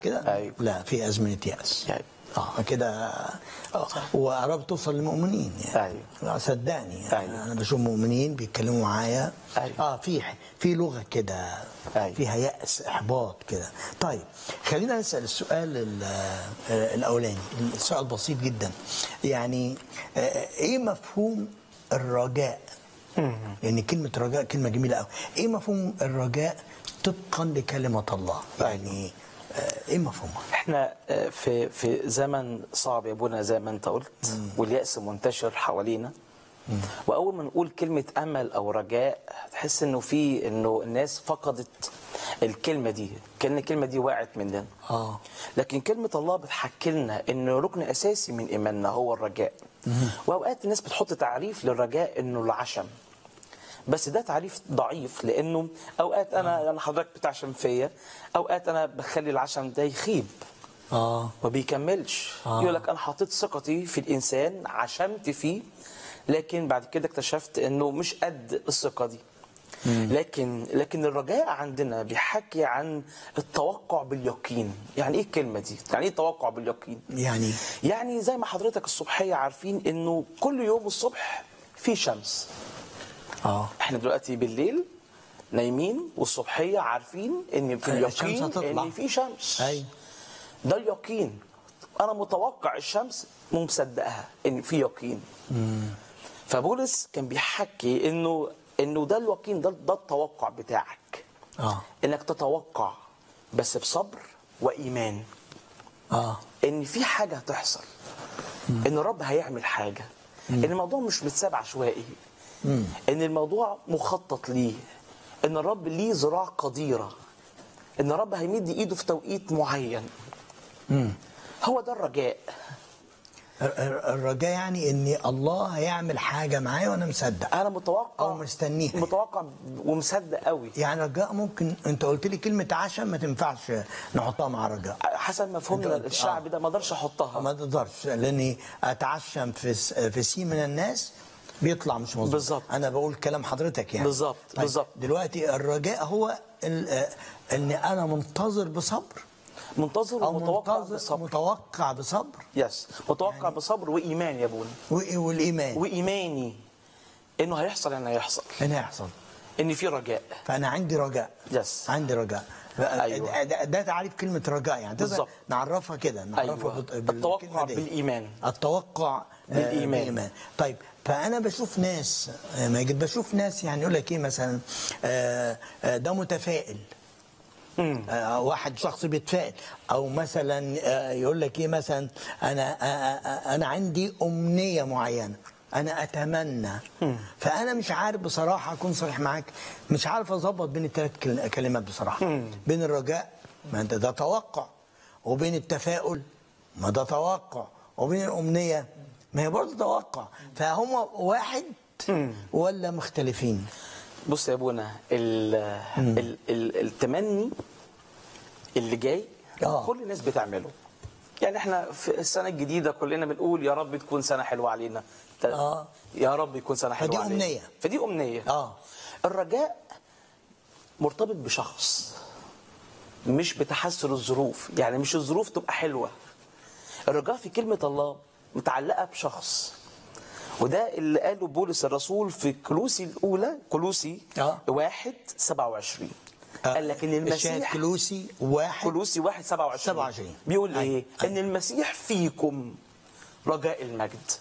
كده أيوة. لا في ازمنه ياس أيوة. اه كده آه. وقربت توصل للمؤمنين يعني أيوة. صدقني أيوة. انا بشوف مؤمنين بيتكلموا معايا أيوة. اه في في لغه كده أيوة. فيها ياس احباط كده طيب خلينا نسال السؤال ال- آه، الاولاني السؤال بسيط جدا يعني آه، ايه مفهوم الرجاء يعني كلمه رجاء كلمه جميله قوي ايه مفهوم الرجاء طبقا لكلمه الله يعني آه، ايه مفهومها احنا آه، في في زمن صعب يا ابونا زي ما انت قلت واليأس منتشر حوالينا واول ما نقول كلمه امل او رجاء تحس انه في انه الناس فقدت الكلمه دي كان الكلمه دي وقعت مننا اه لكن كلمة الله بتحكي لنا إن ركن أساسي من إيماننا هو الرجاء وأوقات الناس بتحط تعريف للرجاء إنه العشم بس ده تعريف ضعيف لأنه أوقات أنا أنا حضرتك بتعشم فيا أوقات أنا بخلي العشم ده يخيب اه ما بيكملش آه. يقول لك أنا حطيت ثقتي في الإنسان عشمت فيه لكن بعد كده اكتشفت إنه مش قد الثقة دي لكن لكن الرجاء عندنا بيحكي عن التوقع باليقين يعني ايه الكلمه دي يعني ايه التوقع باليقين يعني يعني زي ما حضرتك الصبحيه عارفين انه كل يوم الصبح في شمس اه احنا دلوقتي بالليل نايمين والصبحيه عارفين ان في الشمس اليقين هتطلع. ان في شمس اي ده اليقين انا متوقع الشمس ومصدقها ان في يقين فبولس كان بيحكي انه انه ده اليقين ده ده التوقع بتاعك اه انك تتوقع بس بصبر وايمان اه ان في حاجه هتحصل ان الرب هيعمل حاجه ان الموضوع مش متساب عشوائي ان الموضوع مخطط ليه ان الرب ليه ذراع قديره ان الرب هيمد ايده في توقيت معين هو ده الرجاء الر- الر- الرجاء يعني ان الله هيعمل حاجه معايا وانا مصدق انا متوقع أو مستنيها. متوقع ومصدق قوي يعني رجاء ممكن انت قلت لي كلمه عشم ما تنفعش نحطها مع رجاء حسب مفهومنا أنت قلت- الشعبي آه. ده ما اقدرش احطها ما تقدرش لاني اتعشم في س- في سي من الناس بيطلع مش مظبوط بالظبط. انا بقول كلام حضرتك يعني بالظبط، بالظبط. دلوقتي الرجاء هو ال- آه، ان انا منتظر بصبر منتظر او ومتوقع منتظر بصبر متوقع بصبر يس متوقع بصبر وايمان يا ابونا و- والايمان وايماني انه هيحصل يعني هيحصل ان يحصل ان في رجاء فانا عندي رجاء يس. عندي رجاء أيوة. ده, ده تعريف كلمه رجاء يعني تقدر بالظبط. نعرفها كده نعرفها أيوة. بت- بالكلمة التوقع دي. بالإيمان. التوقع آه، بالإيمان. طيب فانا بشوف ناس آه، ماجد بشوف ناس يعني يقول لك ايه مثلا آه، آه، ده متفائل آه، واحد شخص بيتفائل او مثلا آه، يقول لك ايه مثلا انا آه، آه، انا عندي امنيه معينه انا اتمنى فانا مش عارف بصراحه اكون صريح معاك مش عارف اظبط بين الثلاث كل- كلمات بصراحه بين الرجاء ما انت ده توقع وبين التفاؤل ما ده توقع وبين الامنيه ما هي برضه توقع فهم واحد ولا مختلفين بص يا ابونا ال ال ال التمني اللي جاي آه. كل الناس بتعمله يعني احنا في السنه الجديده كلنا بنقول يا رب تكون سنه حلوه علينا ت- آه. يا رب يكون سنه حلوه فدي علينا أمنية. فدي امنيه اه الرجاء مرتبط بشخص مش بتحسن الظروف يعني مش الظروف تبقى حلوة الرجاء في كلمة الله متعلقة بشخص وده اللي قاله بولس الرسول في كلوسي الأولى كلوسي آه. واحد سبعة وعشرين قال لك إن الشاهد المسيح كلوسي واحد كلوسي واحد سبعة وعشرين 27. بيقول أيوة. إيه إن المسيح فيكم رجاء المجد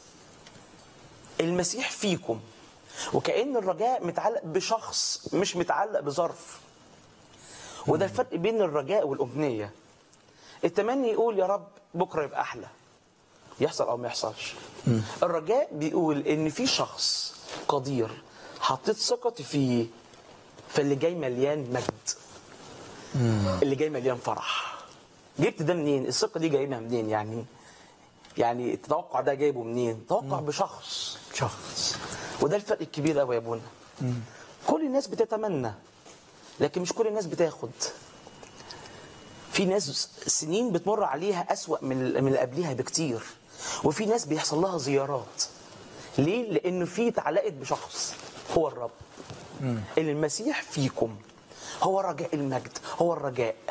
المسيح فيكم وكأن الرجاء متعلق بشخص مش متعلق بظرف وده الفرق بين الرجاء والأمنية التمني يقول يا رب بكرة يبقى أحلى يحصل أو ما يحصلش الرجاء بيقول إن في شخص قدير حطيت ثقتي فيه فاللي جاي مليان مجد اللي جاي مليان فرح جبت ده منين الثقة دي جايبها منين يعني يعني التوقع ده جايبه منين توقع بشخص شخص وده الفرق الكبير قوي يا ابونا كل الناس بتتمنى لكن مش كل الناس بتاخد في ناس سنين بتمر عليها أسوأ من من اللي قبليها بكتير وفي ناس بيحصل لها زيارات ليه؟ لأنه في اتعلقت بشخص هو الرب اللي المسيح فيكم هو رجاء المجد هو الرجاء